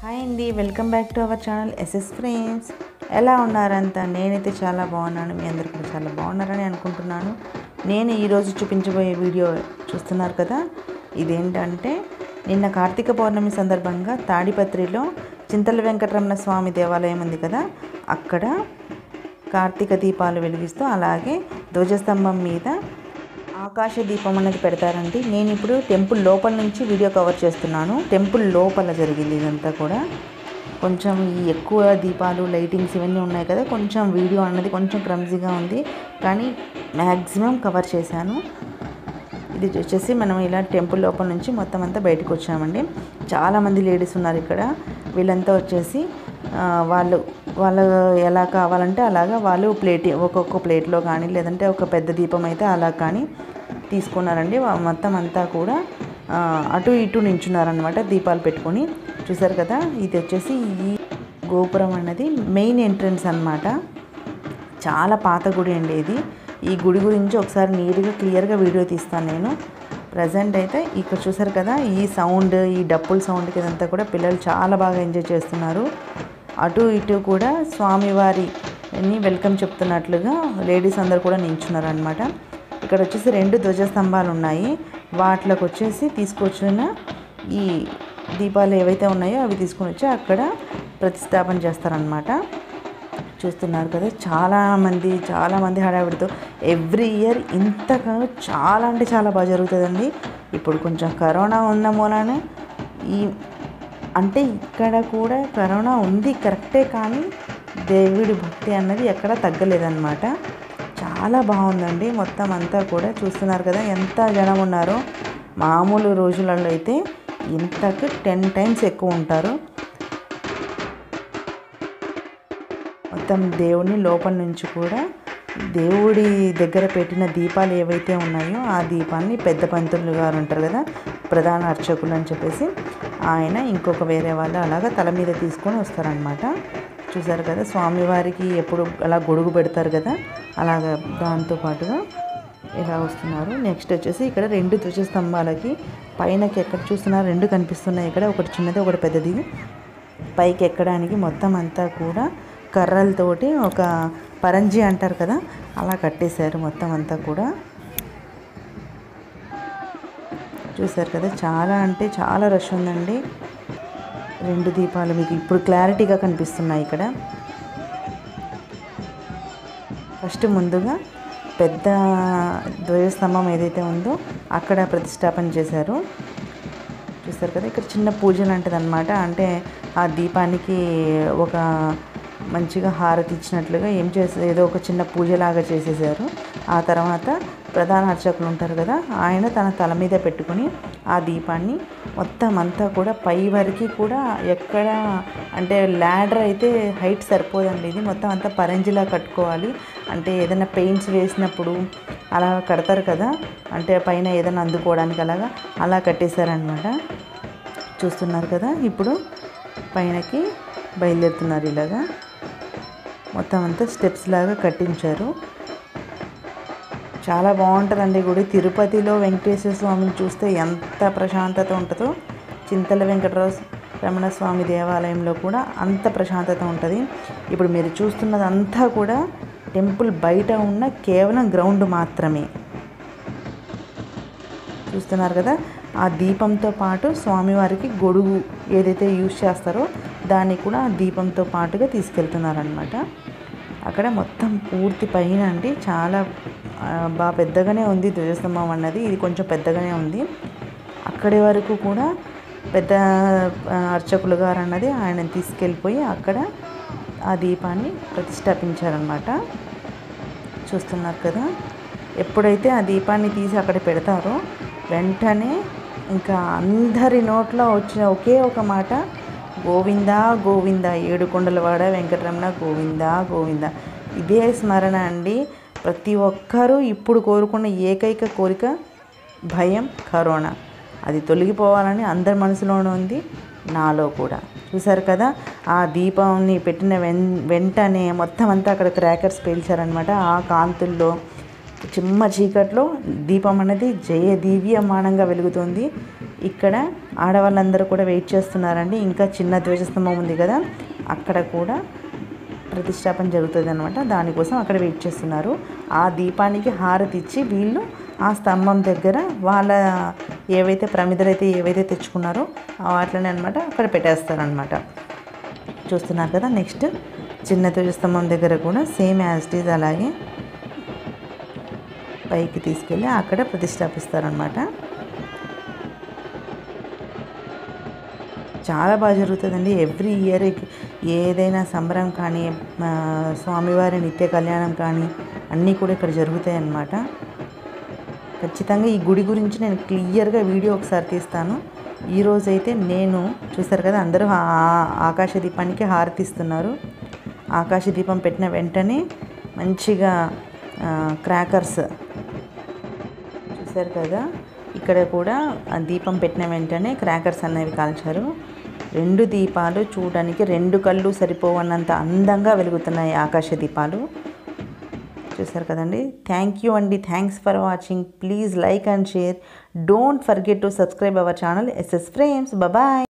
hi అండి welcome back to our channel S S frames ఎలా ఉన్నారంతా నేనైతే చాలా బాగున్నాను మీ అందరు కూడా చాలా బాగున్నారని అనుకుంటున్నాను నేను ఈరోజు చూపించబోయే వీడియో చూస్తున్నారు కదా ఇదేంటంటే నిన్న కార్తీక పౌర్ణమి సందర్భంగా తాడిపత్రిలో చింతల వెంకటరమణ స్వామి దేవాలయం ఉంది కదా అక్కడ కార్తీక దీపాలు వెలిగిస్తూ అలాగే ధ్వజస్తంభం మీద ఆకాశ దీపం అనేది పెడతారండి నేను ఇప్పుడు టెంపుల్ లోపల నుంచి వీడియో కవర్ చేస్తున్నాను టెంపుల్ లోపల జరిగింది ఇదంతా కూడా కొంచెం ఈ ఎక్కువ దీపాలు లైటింగ్స్ ఇవన్నీ ఉన్నాయి కదా కొంచెం వీడియో అన్నది కొంచెం క్రమ్జీగా ఉంది కానీ మ్యాక్సిమం కవర్ చేశాను ఇది వచ్చేసి మనం ఇలా టెంపుల్ లోపల నుంచి మొత్తం అంతా బయటకు వచ్చామండి చాలామంది లేడీస్ ఉన్నారు ఇక్కడ వీళ్ళంతా వచ్చేసి ఆ, వాళ్ళు వాళ్ళు ఎలా కావాలంటే అలాగా వాళ్ళు ప్లేట్ ఒక్కొక్క ప్లేట్లో కానీ లేదంటే ఒక పెద్ద దీపం అయితే అలా కానీ తీసుకున్నారండి వా- మొత్తం అంతా కూడా ఆ, అటు ఇటు నించున్నారనమాట దీపాలు పెట్టుకొని చూసారు కదా ఇది వచ్చేసి ఈ గోపురం అన్నది మెయిన్ ఎంట్రన్స్ అన్నమాట చాలా పాత గుడి అండి ఇది ఈ గుడి గురించి ఒకసారి నీట్గా క్లియర్గా వీడియో తీస్తాను నేను ప్రజెంట్ అయితే ఇక్కడ చూసారు కదా ఈ సౌండ్ ఈ డప్పుల సౌండ్కి ఇదంతా కూడా పిల్లలు చాలా బాగా ఎంజాయ్ చేస్తున్నారు అటు ఇటు కూడా స్వామివారిని వెల్కమ్ చెప్తున్నట్లుగా లేడీస్ అందరు కూడా నించున్నారు అనమాట ఇక్కడ వచ్చేసి రెండు ధ్వజస్తంభాలు ఉన్నాయి వాటిలోకి వచ్చేసి తీసుకొచ్చిన ఈ దీపాలు ఏవైతే ఉన్నాయో అవి తీసుకొని వచ్చి అక్కడ ప్రతిష్టాపన చేస్తారనమాట చూస్తున్నారు కదా చాలా మంది చాలా మంది హడావిడితో ఎవ్రీ ఇయర్ ఇంతగా చాలా అంటే చాలా బాగా జరుగుతుందండి ఇప్పుడు కొంచెం కరోనా ఉన్న మూలానే ఈ అంటే ఇక్కడ కూడా కరోనా ఉంది కరెక్టే కానీ దేవుడి భక్తి అన్నది ఎక్కడ తగ్గలేదన్నమాట చాలా బాగుందండి మొత్తం అంతా కూడా చూస్తున్నారు కదా ఎంత జనం ఉన్నారో మామూలు రోజులలో అయితే ఇంతకు టెన్ టైమ్స్ ఎక్కువ ఉంటారు మొత్తం దేవుని లోపల నుంచి కూడా దేవుడి దగ్గర పెట్టిన దీపాలు ఏవైతే ఉన్నాయో ఆ దీపాన్ని పెద్ద పంతులు గారు ఉంటారు కదా ప్రధాన అర్చకులు అని చెప్పేసి ఆయన ఇంకొక వేరే వాళ్ళు అలాగా తల మీద తీసుకొని వస్తారనమాట చూసారు కదా స్వామివారికి ఎప్పుడు అలా గొడుగు పెడతారు కదా అలాగా దాంతో పాటుగా ఇలా వస్తున్నారు నెక్స్ట్ వచ్చేసి ఇక్కడ రెండు ధ్వజ స్తంభాలకి పైనకి ఎక్కడ చూస్తున్నారు రెండు కనిపిస్తున్నాయి ఇక్కడ ఒకటి చిన్నది ఒకటి పెద్దది పైకి ఎక్కడానికి మొత్తం అంతా కూడా కర్రలతోటి ఒక పరంజి అంటారు కదా అలా కట్టేశారు మొత్తం అంతా కూడా చూసారు కదా చాలా అంటే చాలా రష్ ఉందండి రెండు దీపాలు మీకు ఇప్పుడు క్లారిటీగా కనిపిస్తున్నాయి ఇక్కడ ఫస్ట్ ముందుగా పెద్ద ధ్వజస్తంభం ఏదైతే ఉందో అక్కడ ప్రతిష్టాపన చేశారు చూస్తారు కదా ఇక్కడ చిన్న పూజ లాంటిది అనమాట అంటే ఆ దీపానికి ఒక మంచిగా హారతి ఇచ్చినట్లుగా ఏం చేసే ఏదో ఒక చిన్న పూజలాగా చేసేసారు ఆ తర్వాత ప్రధాన అర్చకులు ఉంటారు కదా ఆయన తన తల మీద పెట్టుకొని ఆ దీపాన్ని మొత్తం అంతా కూడా పై వరకు కూడా ఎక్కడ అంటే ల్యాడర్ అయితే హైట్ సరిపోదండి ఇది మొత్తం అంతా పరంజిలా కట్టుకోవాలి అంటే ఏదైనా పెయింట్స్ వేసినప్పుడు అలా కడతారు కదా అంటే పైన ఏదైనా అందుకోవడానికి అలాగా అలా కట్టేశారనమాట చూస్తున్నారు కదా ఇప్పుడు పైనకి బయలుదేరుతున్నారు ఇలాగా మొత్తం అంతా స్టెప్స్ లాగా కట్టించారు చాలా బాగుంటుందండి గుడి తిరుపతిలో వెంకటేశ్వర స్వామిని చూస్తే ఎంత ప్రశాంతత ఉంటుందో చింతల వెంకటరావు రమణ స్వామి దేవాలయంలో కూడా అంత ప్రశాంతత ఉంటుంది ఇప్పుడు మీరు చూస్తున్నదంతా కూడా టెంపుల్ బయట ఉన్న కేవలం గ్రౌండ్ మాత్రమే చూస్తున్నారు కదా ఆ దీపంతో పాటు స్వామివారికి గొడుగు ఏదైతే యూజ్ చేస్తారో దాన్ని కూడా ఆ దీపంతో పాటుగా తీసుకెళ్తున్నారనమాట అక్కడ మొత్తం పూర్తి పైన అండి చాలా ఆ, బాగా పెద్దగానే ఉంది ధ్వజస్తంభం అన్నది ఇది కొంచెం పెద్దగానే ఉంది అక్కడి వరకు కూడా పెద్ద ఆ, అర్చకులు గారు అన్నది ఆయన తీసుకెళ్ళిపోయి అక్కడ ఆ దీపాన్ని ప్రతిష్టాపించారనమాట చూస్తున్నారు కదా ఎప్పుడైతే ఆ దీపాన్ని తీసి అక్కడ పెడతారో వెంటనే ఇంకా అందరి నోట్లో వచ్చిన ఒకే ఒక మాట గోవిందా గోవింద ఏడుకొండలవాడ వెంకటరమణ గోవిందా గోవింద ఇదే స్మరణ అండి ప్రతి ఒక్కరూ ఇప్పుడు కోరుకున్న ఏకైక కోరిక భయం కరోనా అది తొలగిపోవాలని అందరి మనసులోనూ ఉంది నాలో కూడా చూసారు కదా ఆ దీపాన్ని పెట్టిన వెన్ వెంటనే మొత్తం అంతా అక్కడ క్రాకర్స్ పేల్చారనమాట ఆ కాంతుల్లో చిమ్మ చీకట్లో దీపం అనేది జయ దివ్యమానంగా వెలుగుతుంది ఇక్కడ ఆడవాళ్ళందరూ కూడా వెయిట్ చేస్తున్నారండి ఇంకా చిన్న ధ్వజస్తంభం ఉంది కదా అక్కడ కూడా ప్రతిష్టాపన జరుగుతుంది అనమాట దానికోసం అక్కడ వెయిట్ చేస్తున్నారు ఆ దీపానికి హారతి ఇచ్చి వీళ్ళు ఆ స్తంభం దగ్గర వాళ్ళ ఏవైతే ప్రమిదలు అయితే ఏవైతే తెచ్చుకున్నారో వాటిని అనమాట అక్కడ పెట్టేస్తారనమాట చూస్తున్నారు కదా నెక్స్ట్ చిన్న ధ్వజస్తంభం దగ్గర కూడా సేమ్ యాజ్ ఇట్ ఈజ్ అలాగే పైకి తీసుకెళ్ళి అక్కడ ప్రతిష్టాపిస్తారనమాట చాలా బాగా జరుగుతుందండి ఎవ్రీ ఇయర్ ఏదైనా సంబరం కానీ ఆ, స్వామివారి నిత్య కళ్యాణం కానీ అన్నీ కూడా ఇక్కడ జరుగుతాయి అన్నమాట ఖచ్చితంగా ఈ గుడి గురించి నేను క్లియర్గా వీడియో ఒకసారి తీస్తాను ఈరోజు అయితే నేను చూస్తారు కదా అందరూ ఆ- ఆకాశ దీపానికి హారతిస్తున్నారు ఆకాశ దీపం పెట్టిన వెంటనే మంచిగా క్రాకర్స్ చూసారు కదా ఇక్కడ కూడా ఆ దీపం పెట్టిన వెంటనే క్రాకర్స్ అనేవి కాల్చారు రెండు దీపాలు చూడడానికి రెండు కళ్ళు సరిపోవన్నంత అందంగా వెలుగుతున్నాయి ఆకాశ దీపాలు చూసారు కదండి థ్యాంక్ యూ అండి thanks for watching please like and share don't forget to subscribe our channel S S frames bye